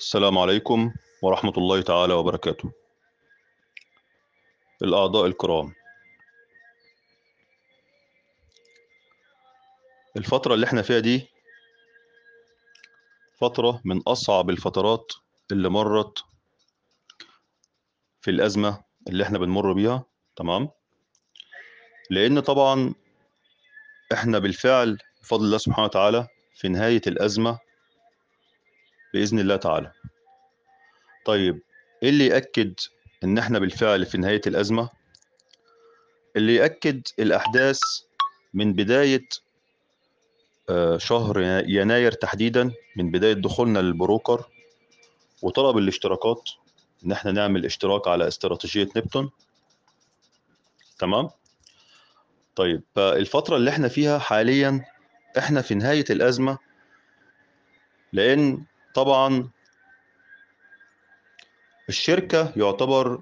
السلام عليكم ورحمة الله تعالى وبركاته. الأعضاء الكرام. الفترة اللي احنا فيها دي فترة من أصعب الفترات اللي مرت في الأزمة اللي احنا بنمر بيها تمام؟ لأن طبعا احنا بالفعل بفضل الله سبحانه وتعالى في نهاية الأزمة بإذن الله تعالى. طيب إيه اللي يأكد إن إحنا بالفعل في نهاية الأزمة؟ اللي يأكد الأحداث من بداية آه، شهر يناير تحديدا من بداية دخولنا للبروكر وطلب الاشتراكات إن إحنا نعمل اشتراك على استراتيجية نبتون تمام؟ طيب فالفترة اللي إحنا فيها حاليا إحنا في نهاية الأزمة لأن طبعا الشركة يعتبر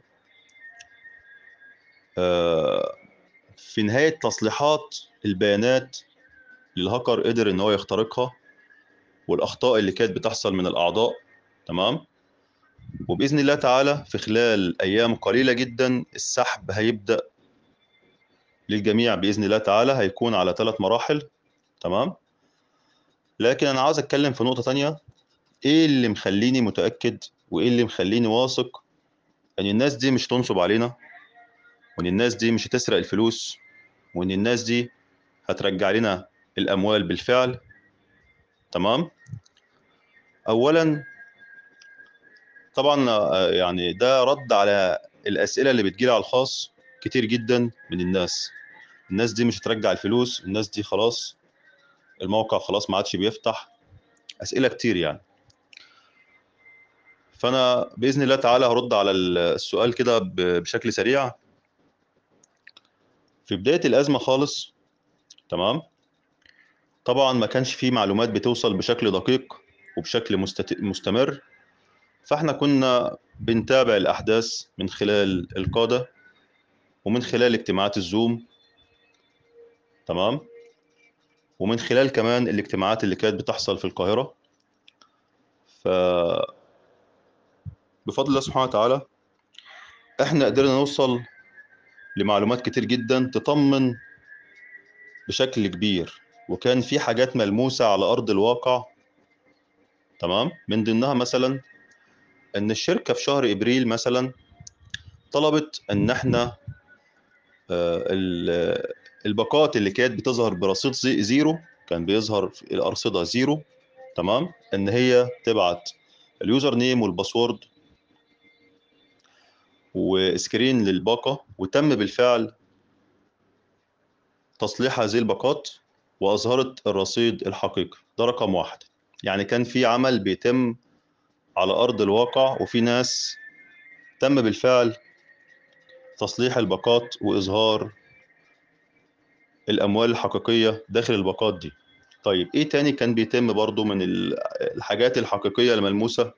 آه، في نهاية تصليحات البيانات اللي الهاكر قدر إن هو يخترقها والأخطاء اللي كانت بتحصل من الأعضاء تمام وبإذن الله تعالى في خلال أيام قليلة جدا السحب هيبدأ للجميع بإذن الله تعالى هيكون على ثلاث مراحل تمام لكن أنا عاوز أتكلم في نقطة تانية إيه اللي مخليني متأكد وإيه اللي مخليني واثق إن الناس دي مش تنصب علينا وإن الناس دي مش هتسرق الفلوس وإن الناس دي هترجع لنا الأموال بالفعل تمام أولا طبعا آه، يعني ده رد على الأسئلة اللي بتجيلي على الخاص كتير جدا من الناس الناس دي مش هترجع الفلوس الناس دي خلاص الموقع خلاص ما عادش بيفتح أسئلة كتير يعني فأنا بإذن الله تعالى هرد على السؤال كده ب- بشكل سريع في بداية الأزمة خالص تمام طبعا ما كانش فيه معلومات بتوصل بشكل دقيق وبشكل مستت... مستمر فاحنا كنا بنتابع الأحداث من خلال القادة ومن خلال اجتماعات الزوم تمام ومن خلال كمان الاجتماعات اللي كانت بتحصل في القاهرة ف بفضل الله سبحانه وتعالى احنا قدرنا نوصل لمعلومات كتير جدا تطمن بشكل كبير وكان في حاجات ملموسة على أرض الواقع تمام من ضمنها مثلا إن الشركة في شهر إبريل مثلا طلبت إن إحنا آه، ال- الباقات اللي كانت بتظهر برصيد زي- زيرو كان بيظهر في الأرصدة زيرو تمام إن هي تبعت اليوزر نيم والباسورد وسكرين للباقة وتم بالفعل تصليح هذه الباقات وأظهرت الرصيد الحقيقي ده رقم واحد يعني كان في عمل بيتم على أرض الواقع وفي ناس تم بالفعل تصليح الباقات وإظهار الأموال الحقيقية داخل الباقات دي طيب إيه تاني كان بيتم برضو من ال- الحاجات الحقيقية الملموسة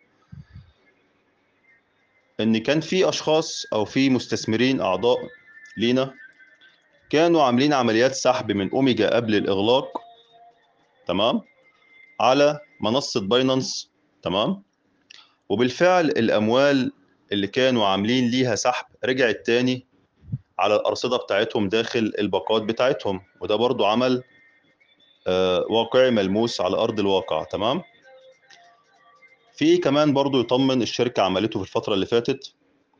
إن كان في أشخاص أو في مستثمرين أعضاء لينا كانوا عاملين عمليات سحب من أوميجا قبل الإغلاق تمام على منصة باينانس تمام وبالفعل الأموال اللي كانوا عاملين ليها سحب رجعت تاني على الأرصدة بتاعتهم داخل الباقات بتاعتهم وده برضو عمل آه، واقعي ملموس على أرض الواقع تمام في كمان برضو يطمن الشركة عملته في الفترة اللي فاتت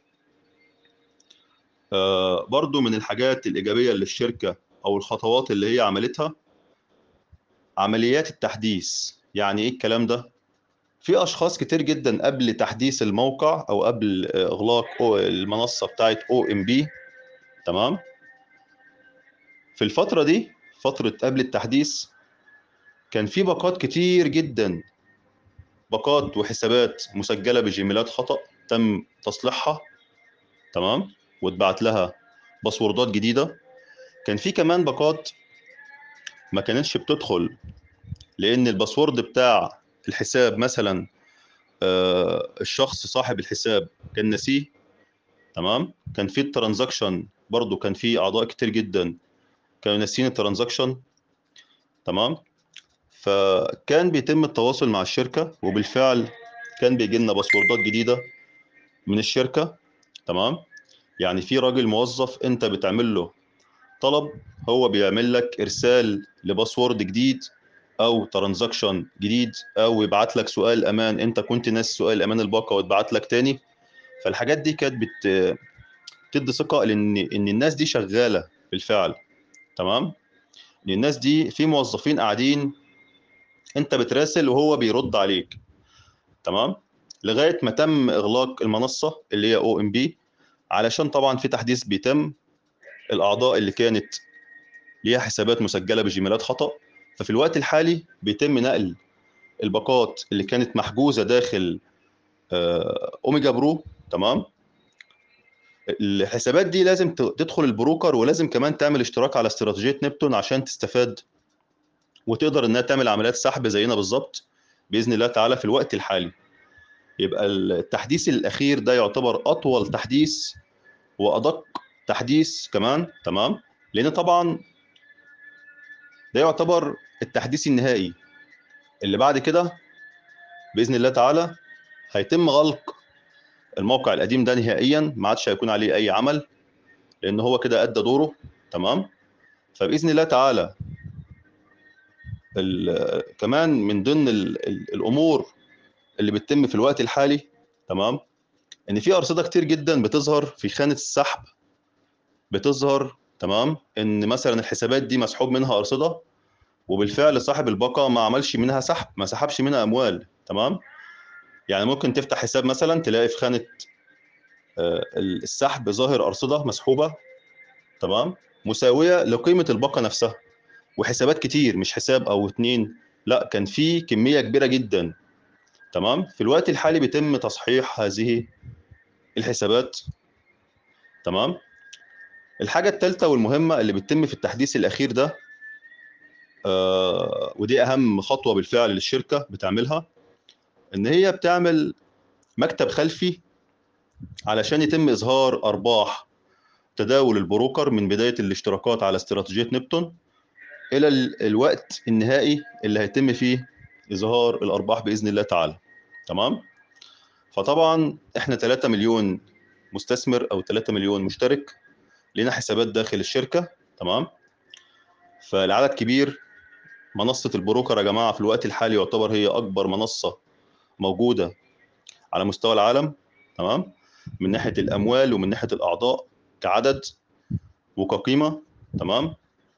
آه، برضو من الحاجات الإيجابية اللي الشركة أو الخطوات اللي هي عملتها عمليات التحديث يعني إيه الكلام ده؟ في أشخاص كتير جدا قبل تحديث الموقع أو قبل آه، إغلاق أو- المنصة بتاعت او ام بي تمام في الفترة دي فترة قبل التحديث كان في باقات كتير جدا باقات وحسابات مسجلة بجيميلات خطأ تم تصليحها تمام واتبعت لها باسوردات جديدة كان في كمان باقات ما كانتش بتدخل لأن الباسورد بتاع الحساب مثلا آه، الشخص صاحب الحساب كان ناسيه تمام كان في الترانزاكشن برضو كان في أعضاء كتير جدا كانوا ناسيين الترانزاكشن تمام فكان بيتم التواصل مع الشركة وبالفعل كان بيجي لنا باسوردات جديده من الشركه تمام يعني في راجل موظف انت بتعمل له طلب هو بيعمل لك ارسال لباسورد جديد او ترانزاكشن جديد او يبعت لك سؤال امان انت كنت ناسي سؤال امان الباقه وتبعت لك تاني فالحاجات دي كانت بت بتدي ثقه لان ان الناس دي شغاله بالفعل تمام ان الناس دي في موظفين قاعدين انت بتراسل وهو بيرد عليك تمام لغايه ما تم اغلاق المنصه اللي هي او ام بي علشان طبعا في تحديث بيتم الاعضاء اللي كانت ليها حسابات مسجله بجيميلات خطا ففي الوقت الحالي بيتم نقل الباقات اللي كانت محجوزه داخل آه، اوميجا برو تمام الحسابات دي لازم ت- تدخل البروكر ولازم كمان تعمل اشتراك على استراتيجيه نبتون عشان تستفاد وتقدر انها تعمل عمليات سحب زينا بالظبط باذن الله تعالى في الوقت الحالي يبقى التحديث الاخير ده يعتبر اطول تحديث وادق تحديث كمان تمام لان طبعا ده يعتبر التحديث النهائي اللي بعد كده باذن الله تعالى هيتم غلق الموقع القديم ده نهائيا ما عادش هيكون عليه اي عمل لان هو كده ادى دوره تمام فباذن الله تعالى ال- كمان من ضمن ال- ال- الامور اللي بتتم في الوقت الحالي تمام ان في ارصده كتير جدا بتظهر في خانه السحب بتظهر تمام ان مثلا الحسابات دي مسحوب منها ارصده وبالفعل صاحب الباقه ما عملش منها سحب ما سحبش منها اموال تمام يعني ممكن تفتح حساب مثلا تلاقي في خانه آه، السحب ظاهر ارصده مسحوبه تمام مساويه لقيمه الباقه نفسها وحسابات كتير مش حساب او اتنين لا كان في كميه كبيره جدا تمام في الوقت الحالي بيتم تصحيح هذه الحسابات تمام الحاجه الثالثه والمهمه اللي بتتم في التحديث الاخير ده آه ودي اهم خطوه بالفعل للشركه بتعملها ان هي بتعمل مكتب خلفي علشان يتم اظهار ارباح تداول البروكر من بدايه الاشتراكات على استراتيجيه نبتون الى ال- الوقت النهائي اللي هيتم فيه اظهار الارباح باذن الله تعالى تمام فطبعا احنا 3 مليون مستثمر او 3 مليون مشترك لنا حسابات داخل الشركه تمام فالعدد كبير منصه البروكر يا جماعه في الوقت الحالي يعتبر هي اكبر منصه موجوده على مستوى العالم تمام من ناحيه الاموال ومن ناحيه الاعضاء كعدد وكقيمه تمام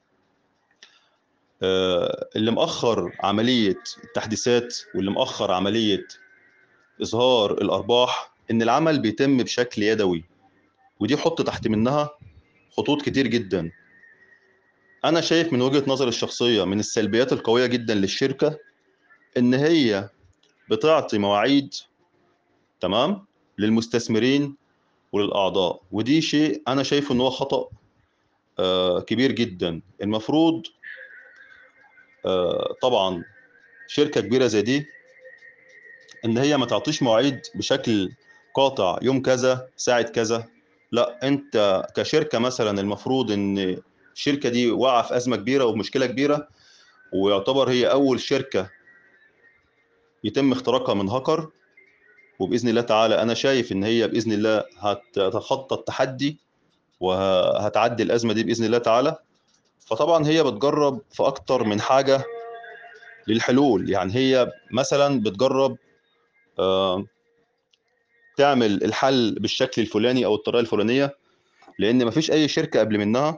آه، اللي مأخر عملية التحديثات واللي مأخر عملية إظهار الأرباح إن العمل بيتم بشكل يدوي ودي حط تحت منها خطوط كتير جدا أنا شايف من وجهة نظري الشخصية من السلبيات القوية جدا للشركة إن هي بتعطي مواعيد تمام للمستثمرين وللأعضاء ودي شيء أنا شايفه إن هو خطأ آه، كبير جدا المفروض آه، طبعا شركه كبيره زي دي ان هي ما تعطيش مواعيد بشكل قاطع يوم كذا ساعه كذا لا انت كشركه مثلا المفروض ان الشركه دي واقعه في ازمه كبيره ومشكله كبيره ويعتبر هي اول شركه يتم اختراقها من هاكر وباذن الله تعالى انا شايف ان هي باذن الله هتتخطى التحدي وهتعدي الازمه دي باذن الله تعالى فطبعا هي بتجرب في اكتر من حاجه للحلول يعني هي مثلا بتجرب آه، تعمل الحل بالشكل الفلاني او الطريقه الفلانيه لان مفيش اي شركه قبل منها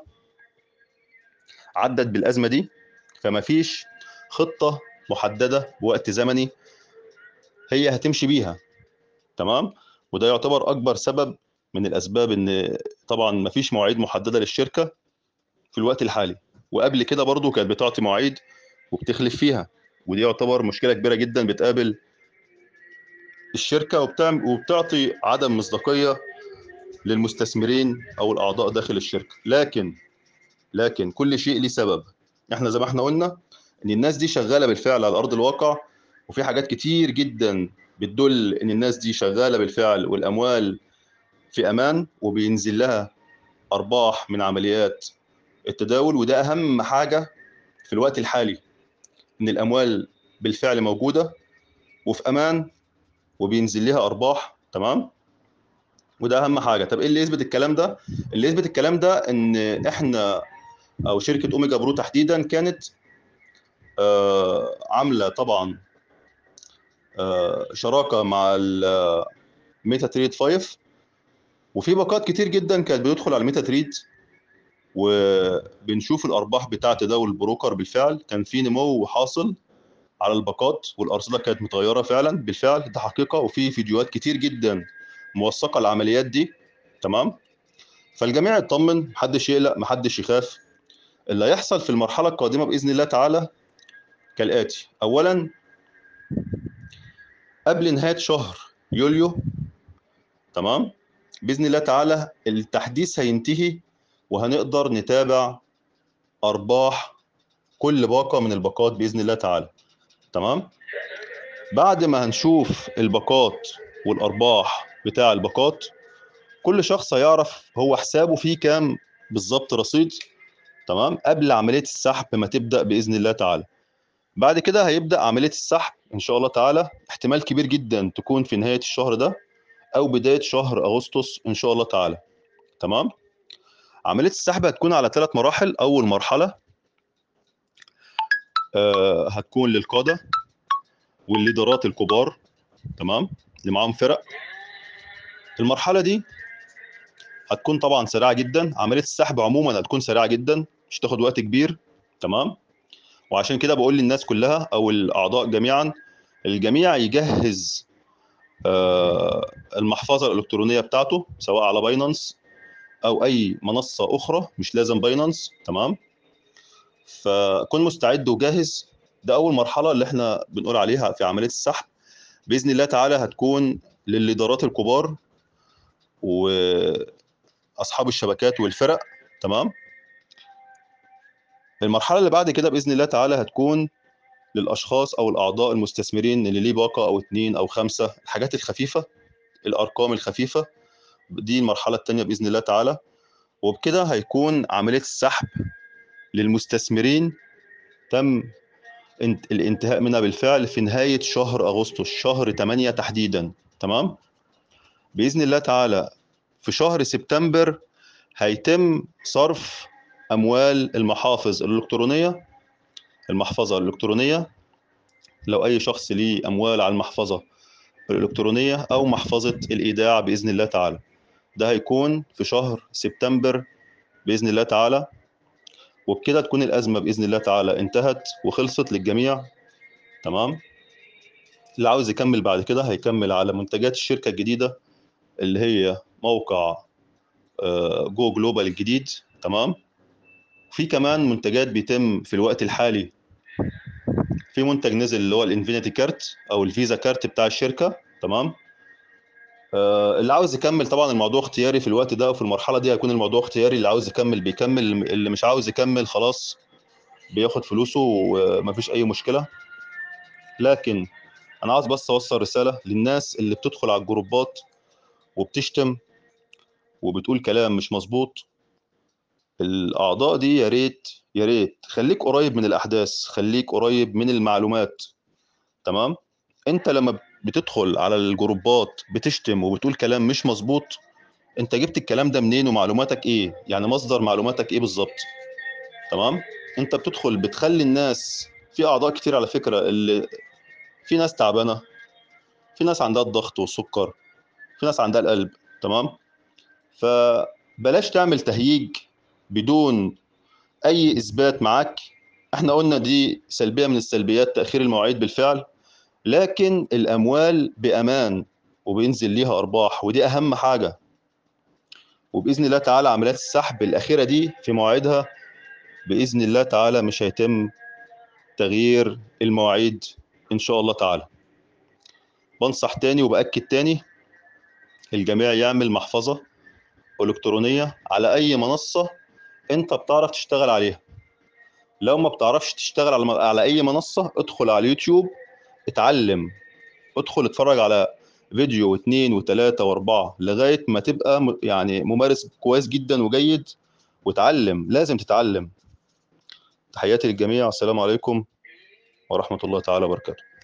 عدت بالازمه دي فمفيش خطه محدده بوقت زمني هي هتمشي بيها تمام وده يعتبر اكبر سبب من الاسباب ان طبعا مفيش مواعيد محدده للشركه في الوقت الحالي وقبل كده برضو كانت بتعطي مواعيد وبتخلف فيها ودي يعتبر مشكله كبيره جدا بتقابل الشركه وبتعمل وبتعطي عدم مصداقيه للمستثمرين او الاعضاء داخل الشركه لكن لكن كل شيء ليه سبب احنا زي ما احنا قلنا ان الناس دي شغاله بالفعل على ارض الواقع وفي حاجات كتير جدا بتدل ان الناس دي شغاله بالفعل والاموال في امان وبينزل لها ارباح من عمليات التداول وده اهم حاجه في الوقت الحالي ان الاموال بالفعل موجوده وفي امان وبينزل ليها ارباح تمام وده اهم حاجه طب ايه اللي يثبت الكلام ده اللي يثبت الكلام ده ان احنا او شركه اوميجا برو تحديدا كانت آه عامله طبعا آه شراكه مع الميتا تريد 5 وفي باقات كتير جدا كانت بتدخل على الميتا تريد وبنشوف الارباح بتاعه تداول البروكر بالفعل كان في نمو حاصل على الباقات والارصده كانت متغيره فعلا بالفعل ده حقيقه وفي فيديوهات كتير جدا موثقه العمليات دي تمام فالجميع يطمن محدش يقلق محدش يخاف اللي هيحصل في المرحله القادمه باذن الله تعالى كالاتي اولا قبل نهايه شهر يوليو تمام باذن الله تعالى التحديث هينتهي وهنقدر نتابع ارباح كل باقه من الباقات باذن الله تعالى تمام بعد ما هنشوف الباقات والارباح بتاع الباقات كل شخص هيعرف هو حسابه فيه كام بالظبط رصيد تمام قبل عمليه السحب ما تبدا باذن الله تعالى بعد كده هيبدا عمليه السحب ان شاء الله تعالى احتمال كبير جدا تكون في نهايه الشهر ده او بدايه شهر اغسطس ان شاء الله تعالى تمام عمليه السحب هتكون على ثلاث مراحل اول مرحله آه هتكون للقاده والليدرات الكبار تمام اللي معاهم فرق المرحله دي هتكون طبعا سريعه جدا عمليه السحب عموما هتكون سريعه جدا مش تاخد وقت كبير تمام وعشان كده بقول للناس كلها او الاعضاء جميعا الجميع يجهز آه المحفظه الالكترونيه بتاعته سواء على باينانس او اي منصه اخرى مش لازم باينانس تمام فكن مستعد وجاهز ده اول مرحله اللي احنا بنقول عليها في عمليه السحب باذن الله تعالى هتكون للادارات الكبار واصحاب الشبكات والفرق تمام المرحله اللي بعد كده باذن الله تعالى هتكون للاشخاص او الاعضاء المستثمرين اللي ليه باقه او اتنين او خمسه الحاجات الخفيفه الارقام الخفيفه دي المرحله الثانيه باذن الله تعالى وبكده هيكون عمليه السحب للمستثمرين تم الانتهاء منها بالفعل في نهايه شهر اغسطس شهر 8 تحديدا تمام باذن الله تعالى في شهر سبتمبر هيتم صرف اموال المحافظ الالكترونيه المحفظه الالكترونيه لو اي شخص ليه اموال على المحفظه الالكترونيه او محفظه الايداع باذن الله تعالى ده هيكون في شهر سبتمبر باذن الله تعالى وبكده تكون الازمه باذن الله تعالى انتهت وخلصت للجميع تمام اللي عاوز يكمل بعد كده هيكمل على منتجات الشركه الجديده اللي هي موقع جو جلوبال الجديد تمام في كمان منتجات بيتم في الوقت الحالي في منتج نزل اللي هو الانفينيتي كارت او الفيزا كارت بتاع الشركه تمام آه اللي عاوز يكمل طبعا الموضوع اختياري في الوقت ده وفي المرحله دي هيكون الموضوع اختياري اللي عاوز يكمل بيكمل اللي مش عاوز يكمل خلاص بياخد فلوسه ومفيش اي مشكله لكن انا عاوز بس اوصل رساله للناس اللي بتدخل على الجروبات وبتشتم وبتقول كلام مش مظبوط الاعضاء دي يا ريت يا ريت خليك قريب من الاحداث خليك قريب من المعلومات تمام انت لما بتدخل على الجروبات بتشتم وبتقول كلام مش مظبوط انت جبت الكلام ده منين ومعلوماتك ايه يعني مصدر معلوماتك ايه بالظبط تمام انت بتدخل بتخلي الناس في اعضاء كتير على فكره اللي في ناس تعبانه في ناس عندها الضغط والسكر في ناس عندها القلب تمام فبلاش تعمل تهييج بدون اي اثبات معاك احنا قلنا دي سلبيه من السلبيات تاخير المواعيد بالفعل لكن الاموال بامان وبينزل ليها ارباح ودي اهم حاجه وباذن الله تعالى عمليات السحب الاخيره دي في مواعيدها باذن الله تعالى مش هيتم تغيير المواعيد ان شاء الله تعالى بنصح تاني وباكد تاني الجميع يعمل محفظه الكترونيه على اي منصه انت بتعرف تشتغل عليها لو ما بتعرفش تشتغل على على اي منصه ادخل على اليوتيوب اتعلم ادخل اتفرج على فيديو واثنين وثلاثة واربعة لغاية ما تبقى يعني ممارس كويس جدا وجيد وتعلم لازم تتعلم تحياتي للجميع السلام عليكم ورحمة الله تعالى وبركاته